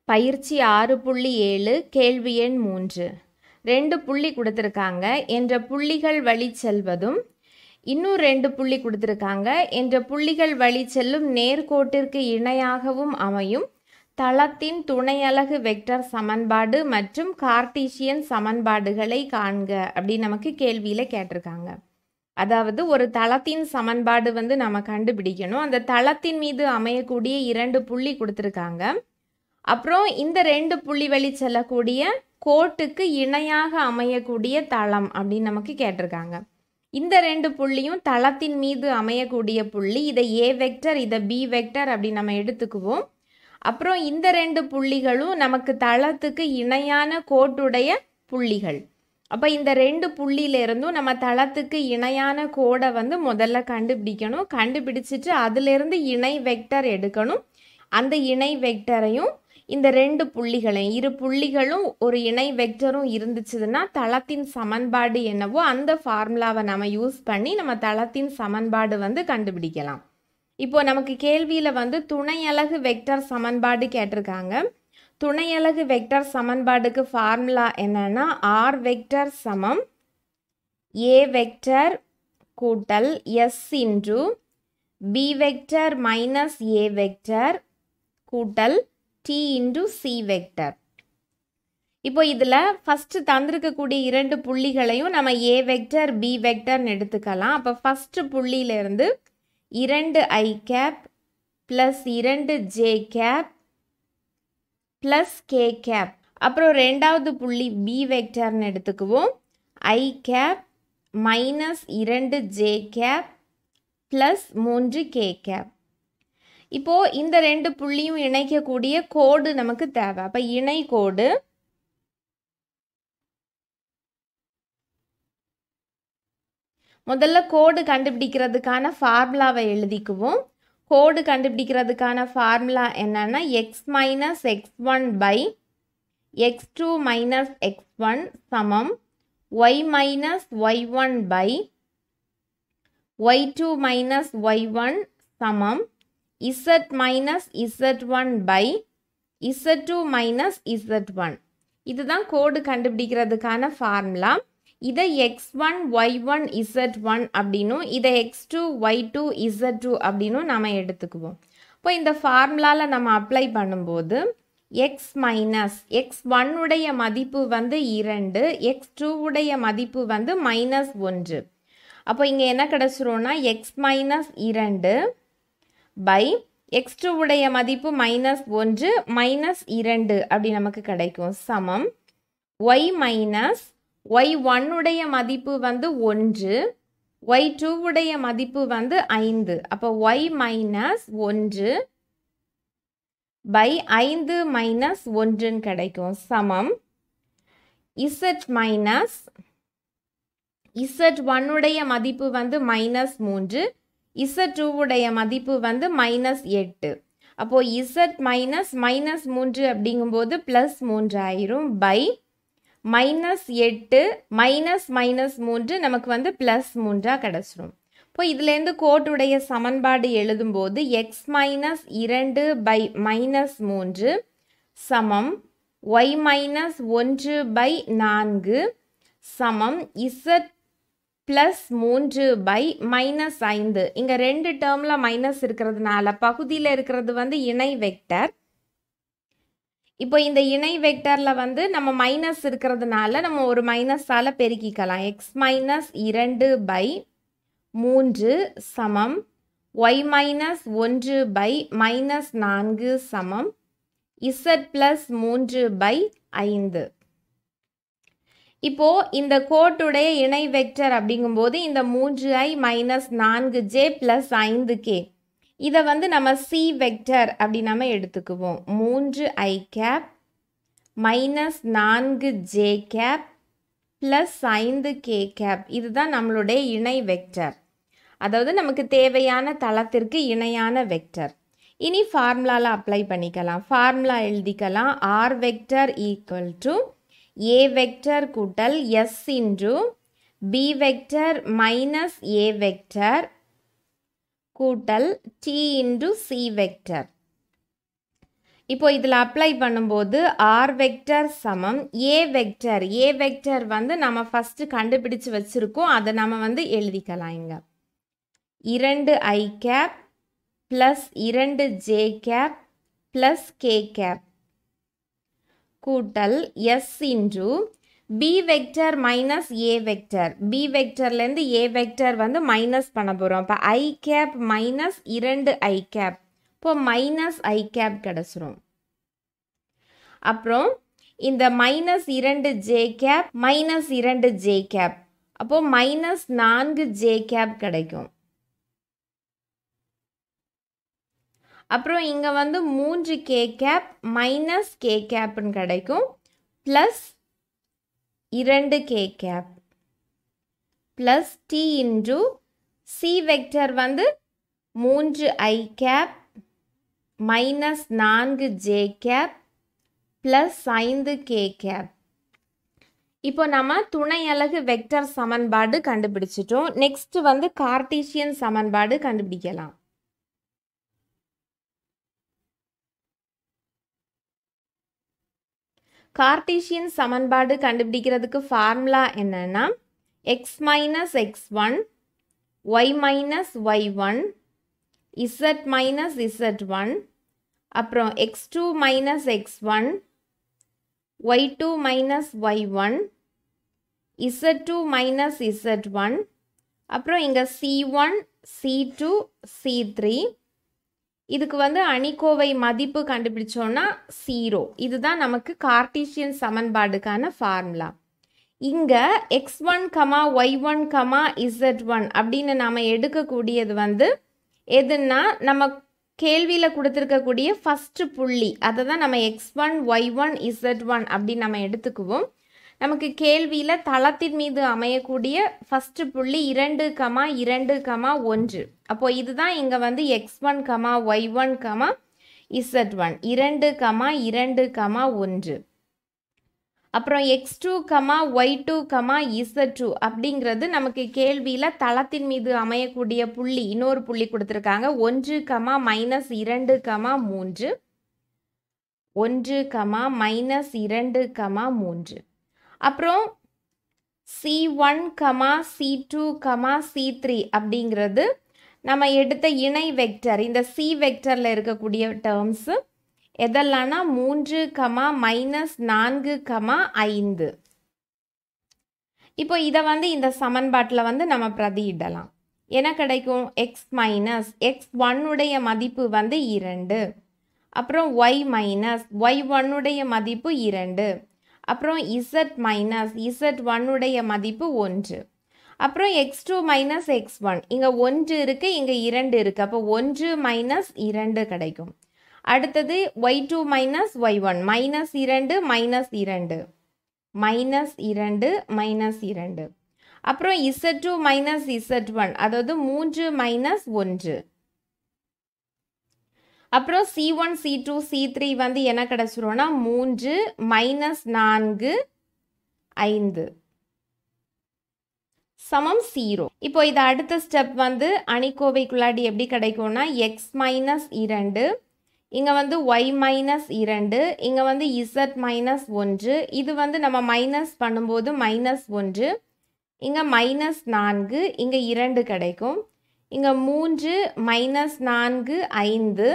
பயிற்சி ஆறு புள்ளி ஏழு கேள்வி எண் மூன்று ரெண்டு புள்ளி கொடுத்துருக்காங்க என்ற புள்ளிகள் வழி செல்வதும் இன்னும் ரெண்டு புள்ளி கொடுத்துருக்காங்க என்ற புள்ளிகள் வழி செல்லும் நேர்கோட்டிற்கு இணையாகவும் அமையும் தளத்தின் துணையலகு வெக்டர் சமன்பாடு மற்றும் கார்ட்டீசியன் சமன்பாடுகளை காண்க அப்படின்னு நமக்கு கேள்வியில் கேட்டிருக்காங்க அதாவது ஒரு தளத்தின் சமன்பாடு வந்து நம்ம கண்டுபிடிக்கணும் அந்த தளத்தின் மீது அமையக்கூடிய இரண்டு புள்ளி கொடுத்துருக்காங்க அப்புறம் இந்த ரெண்டு புள்ளி வழி செல்லக்கூடிய கோட்டுக்கு இணையாக அமையக்கூடிய தளம் அப்படின்னு நமக்கு கேட்டிருக்காங்க இந்த ரெண்டு புள்ளியும் தளத்தின் மீது அமையக்கூடிய புள்ளி இதை ஏ வெக்டர் இதை பி வெக்டர் அப்படி நம்ம எடுத்துக்குவோம் அப்புறம் இந்த ரெண்டு புள்ளிகளும் நமக்கு தளத்துக்கு இணையான கோட்டுடைய புள்ளிகள் அப்போ இந்த ரெண்டு புள்ளியிலேருந்தும் நம்ம தளத்துக்கு இணையான கோடை வந்து முதல்ல கண்டுபிடிக்கணும் கண்டுபிடிச்சிட்டு அதிலிருந்து இணை வெக்டர் எடுக்கணும் அந்த இணை வெக்டரையும் இந்த ரெண்டு புள்ளிகளையும் இரு புள்ளிகளும் ஒரு இணை வெக்டரும் இருந்துச்சுன்னா தளத்தின் சமன்பாடு என்னவோ அந்த ஃபார்முலாவை நம்ம யூஸ் பண்ணி நம்ம தளத்தின் சமன்பாடு வந்து கண்டுபிடிக்கலாம் இப்போ நமக்கு கேள்வியில் வந்து துணையலகு வெக்டர் சமன்பாடு கேட்டிருக்காங்க துணையலகு வெக்டர் சமன்பாடுக்கு ஃபார்முலா என்னன்னா ஆர் வெக்டர் சமம் ஏ வெக்டர் கூட்டல் S into B vector minus A vector கூட்டல் டி இன்டு சி வெக்டர் இப்போ இதில் ஃபஸ்ட்டு தந்திருக்கக்கூடிய இரண்டு புள்ளிகளையும் நம்ம ஏ வெக்டர் பி வெக்டர்னு எடுத்துக்கலாம் அப்போ ஃபஸ்ட்டு புள்ளியிலேருந்து இரண்டு ஐ கேப் ப்ளஸ் இரண்டு J cap plus K cap அப்புறம் ரெண்டாவது புள்ளி பி வெக்டர்னு எடுத்துக்குவோம் ஐ கேப் மைனஸ் இரண்டு ஜே கேப் ப்ளஸ் மூன்று கே கேப் இப்போது இந்த ரெண்டு புள்ளியும் இணைக்கக்கூடிய கோடு நமக்கு தேவை அப்போ இணை கோடு முதல்ல கோடு கண்டுபிடிக்கிறதுக்கான ஃபார்முலாவை எழுதிக்குவோம் கோடு கண்டுபிடிக்கிறதுக்கான ஃபார்முலா என்னன்னா X minus X one by X two minus X one சமம் Y minus Y one by Y two minus Y one சமம் Z minus Z one by Z two minus Z one இதுதான் கோடு கண்டுபிடிக்கிறதுக்கான formula இதை X one Y one Z one அப்படின்னும் இதை X two Y two Z two அப்படின்னும் நம்ம எடுத்துக்குவோம் இப்போ இந்த ஃபார்முலாவில் நம்ம அப்ளை பண்ணும்போது எக்ஸ் மைனஸ் எக்ஸ் ஒன்னுடைய மதிப்பு வந்து இரண்டு எக்ஸ் டூவுடைய மதிப்பு வந்து மைனஸ் ஒன்று அப்போ இங்கே என்ன கிடச்சிரும்னா எக்ஸ் மைனஸ் இரண்டு பை எக்ஸ் டூவுடைய மதிப்பு மைனஸ் ஒன்று மைனஸ் இரண்டு அப்படி நமக்கு கிடைக்கும் சமம் ஒய் மைனஸ் ஒய் ஒன்னுடைய மதிப்பு வந்து ஒன்று ஒய் டூவுடைய மதிப்பு வந்து ஐந்து அப்போ ஒய் மைனஸ் ஒன்று பை ஐந்து மைனஸ் ஒன்றுன்னு கிடைக்கும் சமம் இசட் மைனஸ் இசட் ஒன்னுடைய மதிப்பு வந்து மைனஸ் மூன்று இசட் டூவுடைய மதிப்பு வந்து மைனஸ் எட்டு அப்போது இசட் மைனஸ் மைனஸ் மூன்று அப்படிங்கும்போது ப்ளஸ் மூன்று ஆயிரும் பை மைனஸ் எட்டு மைனஸ் மைனஸ் மூன்று நமக்கு வந்து ப்ளஸ் மூன்றாக கிடச்சிரும் இப்போ இதுலேருந்து கோட்டுடைய சமன்பாடு எழுதும்போது எக்ஸ் மைனஸ் இரண்டு பை மைனஸ் மூன்று சமம் ஒய் மைனஸ் ஒன்று பை நான்கு சமம் இசட் ப்ளஸ் மூன்று பை மைனஸ் ஐந்து இங்கே ரெண்டு டேர்மில் மைனஸ் இருக்கிறதுனால பகுதியில் இருக்கிறது வந்து இணை வெக்டர் இப்போ இந்த இணை வெக்டரில் வந்து நம்ம மைனஸ் இருக்கிறதுனால நம்ம ஒரு மைனஸால் பெருக்கிக்கலாம் எக்ஸ் மைனஸ் இரண்டு பை மூன்று சமம் ஒய் மைனஸ் ஒன்று பை மைனஸ் நான்கு சமம் இசட் ப்ளஸ் மூன்று பை ஐந்து இப்போ இந்த கோட்டுடைய இணை வெக்டர் அப்படிங்கும்போது இந்த மூன்று ஐ மைனஸ் நான்கு ஜே ப்ளஸ் ஐந்து கே இதை வந்து நம்ம சி வெக்டர் அப்படி நம்ம எடுத்துக்குவோம் மூன்று ஐ கேப் மைனஸ் நான்கு ஜே கேப் ப்ளஸ் ஐந்து கே கேப் இதுதான் நம்மளுடைய இணை வெக்டர் அதாவது நமக்கு தேவையான தளத்திற்கு இணையான வெக்டர் இனி ஃபார்முலாவில் அப்ளை பண்ணிக்கலாம் ஃபார்முலா எழுதிக்கலாம் R vector equal to A vector கூட்டல் S into B vector minus A vector கூட்டல் டி இன்டு சி வெக்டர் இப்போ இதில் அப்ளை பண்ணும்போது ஆர் வெக்டர் சமம் ஏ வெக்டர் ஏ வெக்டர் வந்து நம்ம ஃபஸ்ட்டு கண்டுபிடிச்சு வச்சுருக்கோம் அதை நம்ம வந்து எழுதிக்கலாம் இங்க இரண்டு ஐ கேப் ப்ளஸ் இரண்டு J cap plus K cap கூட்டல் S into B vector minus A vector B வெக்டர்லேருந்து ஏ வெக்டர் வந்து மைனஸ் பண்ண போகிறோம் இப்போ ஐ கேப் மைனஸ் இரண்டு ஐ கேப் இப்போ மைனஸ் ஐ கேப் கிடச்சிரும் அப்புறம் இந்த மைனஸ் இரண்டு ஜே கேப் மைனஸ் இரண்டு ஜே கேப் அப்போ மைனஸ் நான்கு ஜே கேப் கிடைக்கும் அப்புறம் இங்கே வந்து மூன்று கே கேப் மைனஸ் கே கேப்னு கிடைக்கும் ப்ளஸ் இரண்டு K gap plus T into C vector வந்து மூன்று ஐ கேப் மைனஸ் நான்கு ஜே கேப் ப்ளஸ் ஐந்து கே கேப் இப்போ நம்ம துணை அலகு வெக்டர் சமன்பாடு கண்டுபிடிச்சிட்டோம் நெக்ஸ்ட் வந்து கார்டீசியன் சமன்பாடு கண்டுபிடிக்கலாம் கார்டீசியன் சமன்பாடு கண்டுபிடிக்கிறதுக்கு ஃபார்முலா என்னன்னா X minus X one Y minus Y one Z minus Z one அப்புறம் X two minus X one Y two minus Y one Z two minus Z one அப்புறம் இங்கே C one C two C three இதுக்கு வந்து அணிக்கோவை மதிப்பு கண்டுபிடிச்சோன்னா zero இதுதான் நமக்கு கார்டீசியன் சமன்பாடுக்கான ஃபார்முலா இங்கே X one comma Y one comma Z one அப்படின்னு நாம் எடுக்கக்கூடியது வந்து எதுன்னா நம்ம கேள்வியில் கொடுத்துருக்கக்கூடிய ஃபஸ்ட்டு புள்ளி அதை தான் நம்ம X one Y one Z one அப்படின்னு நம்ம எடுத்துக்குவோம் நமக்கு கேள்வியில் தளத்தின் மீது அமையக்கூடிய ஃபஸ்ட்டு புள்ளி இரண்டு கமா இரண்டு கமா ஒன்று அப்போ இதுதான் இங்கே வந்து X one comma Y one comma Z one இரண்டு கமா இரண்டு கமா ஒன்று அப்புறம் X two comma Y two comma Z two அப்படிங்கிறது நமக்கு கேள்வியில் தளத்தின் மீது அமையக்கூடிய புள்ளி இன்னொரு புள்ளி கொடுத்துருக்காங்க ஒன்று கமா மைனஸ் இரண்டு கமா மூன்று ஒன்று கமா மைனஸ் இரண்டு கமா மூன்று அப்புறம் C one comma C two comma C three அப்படிங்கிறது நம்ம எடுத்த இணை வெக்டர் இந்த சி வெக்டரில் இருக்கக்கூடிய டேர்ம்ஸு எதெல்லாம்னா மூன்று கமா மைனஸ் நான்கு கமா ஐந்து இப்போ இதை வந்து இந்த சமன்பாட்டில் வந்து நம்ம பிரதியிடலாம் என்ன கிடைக்கும் எக்ஸ் மைனஸ் எக்ஸ் ஒன்னுடைய மதிப்பு வந்து இரண்டு அப்புறம் ஒய் மைனஸ் ஒய் ஒன்னுடைய மதிப்பு இரண்டு அப்புறம் இசட் மைனஸ் இசட் ஒன்னுடைய மதிப்பு ஒன்று அப்புறம் X two minus X one இங்கே ஒன்று இருக்குது இங்கே இரண்டு இருக்குது அப்போ ஒன்று மைனஸ் இரண்டு கிடைக்கும் அடுத்தது Y two minus Y one minus இரண்டு மைனஸ் இரண்டு மைனஸ் இரண்டு மைனஸ் இரண்டு அப்புறம் Z two minus Z one அதாவது மூன்று மைனஸ் ஒன்று அப்புறம் C one C two C three வந்து என்ன கிடச்சிரும்னா மூன்று மைனஸ் நான்கு ஐந்து சமம் ஜீரோ இப்போ இது அடுத்த ஸ்டெப் வந்து அணிக்கோவைக்குள்ளாடி எப்படி கிடைக்கும்னா எக்ஸ் மைனஸ் இரண்டு இங்கே வந்து ஒய் மைனஸ் இரண்டு இங்கே வந்து இசட் மைனஸ் ஒன்று இது வந்து நம்ம மைனஸ் பண்ணும்போது மைனஸ் ஒன்று இங்கே மைனஸ் நான்கு இங்கே இரண்டு கிடைக்கும் இங்கே மூன்று மைனஸ் நான்கு ஐந்து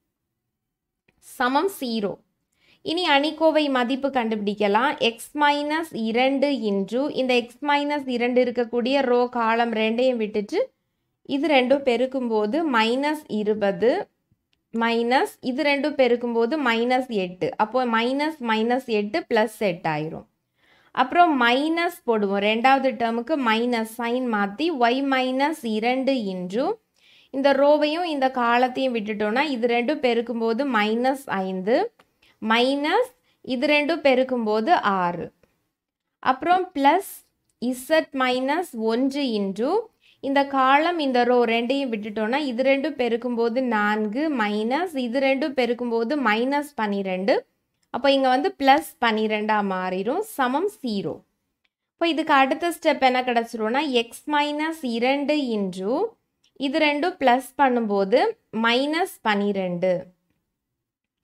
சமம் ஜீரோ இனி அணிக்கோவை மதிப்பு கண்டுபிடிக்கலாம் எக்ஸ் மைனஸ் இரண்டு இன்ட்ரு இந்த எக்ஸ் மைனஸ் இரண்டு இருக்கக்கூடிய ரோ காலம் ரெண்டையும் விட்டுட்டு இது ரெண்டும் பெருக்கும்போது மைனஸ் இருபது மைனஸ் இது ரெண்டும் பெருக்கும்போது மைனஸ் எட்டு அப்போ மைனஸ் மைனஸ் எட்டு ப்ளஸ் எட்டு ஆயிரும் அப்புறம் மைனஸ் போடுவோம் ரெண்டாவது டேர்முக்கு மைனஸ் சைன் மாற்றி ஒய் மைனஸ் இரண்டு இன்ட்ரு இந்த ரோவையும் இந்த காலத்தையும் விட்டுட்டோம்னா இது ரெண்டும் பெருக்கும்போது மைனஸ் ஐந்து மைனஸ் இது ரெண்டும் பெருக்கும்போது ஆறு அப்புறம் ப்ளஸ் இசட் மைனஸ் ஒன்று இன்ட்ரு இந்த காலம் இந்த ரோ ரெண்டையும் விட்டுட்டோம்னா இது ரெண்டும் பெருக்கும்போது நான்கு மைனஸ் இது ரெண்டும் பெருக்கும்போது மைனஸ் பன்னிரெண்டு அப்போ இங்கே வந்து ப்ளஸ் பன்னிரெண்டாக மாறிடும் சமம் ஜீரோ இப்போ இதுக்கு அடுத்த ஸ்டெப் என்ன கிடச்சிரும்னா எக்ஸ் மைனஸ் இரண்டு இன்ட்ரு இது ரெண்டும் ப்ளஸ் பண்ணும்போது மைனஸ் பன்னிரெண்டு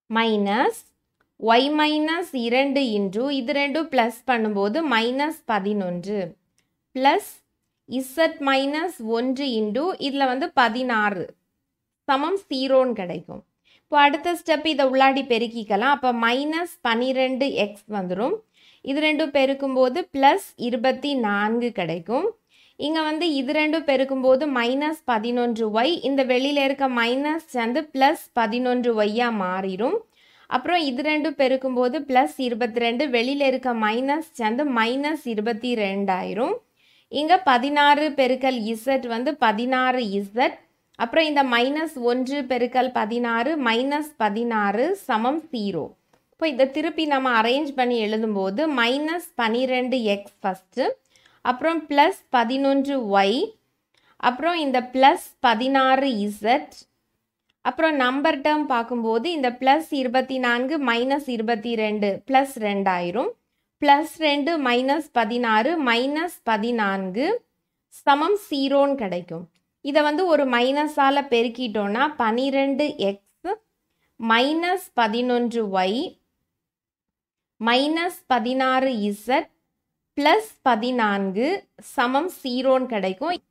மைனஸ் ஒய் மைனஸ் இரண்டு இன்டு இது ரெண்டும் ப்ளஸ் பண்ணும்போது மைனஸ் பதினொன்று ப்ளஸ் இசட் மைனஸ் ஒன்று இன்டு இதில் வந்து பதினாறு சமம் ஜீரோன்னு கிடைக்கும் இப்போ அடுத்த ஸ்டெப் இதை உள்ளாடி பெருக்கிக்கலாம் அப்போ மைனஸ் பன்னிரெண்டு எக்ஸ் வந்துடும் இது ரெண்டும் பெருக்கும்போது ப்ளஸ் இருபத்தி நான்கு கிடைக்கும் இங்கே வந்து இது ரெண்டும் பெருக்கும்போது மைனஸ் பதினொன்று ஒய் இந்த வெளியில் இருக்க மைனஸ் சேர்ந்து ப்ளஸ் பதினொன்று ஒய்யாக மாறிடும் அப்புறம் இது ரெண்டும் பெருக்கும்போது ப்ளஸ் இருபத்தி ரெண்டு வெளியில் இருக்க மைனஸ் சேர்ந்து மைனஸ் இருபத்தி ரெண்டாயிரும் இங்கே பதினாறு பெருக்கல் இசட் வந்து பதினாறு இசட் அப்புறம் இந்த மைனஸ் ஒன்று பெருக்கல் பதினாறு மைனஸ் பதினாறு சமம் ஜீரோ இப்போ இதை திருப்பி நம்ம அரேஞ்ச் பண்ணி எழுதும்போது மைனஸ் பன்னிரெண்டு எக்ஸ் ஃபஸ்ட்டு அப்புறம் ப்ளஸ் பதினொன்று ஒய் அப்புறம் இந்த ப்ளஸ் பதினாறு இசட் அப்புறம் நம்பர் டேர்ம் பார்க்கும்போது இந்த ப்ளஸ் இருபத்தி நான்கு மைனஸ் இருபத்தி ரெண்டு ப்ளஸ் ரெண்டாயிரும் ப்ளஸ் ரெண்டு மைனஸ் பதினாறு மைனஸ் பதினான்கு சமம் ஜீரோன்னு கிடைக்கும் இதை வந்து ஒரு மைனஸால் பெருக்கிட்டோன்னா பன்னிரெண்டு எக்ஸ் மைனஸ் பதினொன்று ஒய் மைனஸ் பதினாறு இசட் ப்ளஸ் பதினான்கு சமம் ஜீரோன்னு கிடைக்கும்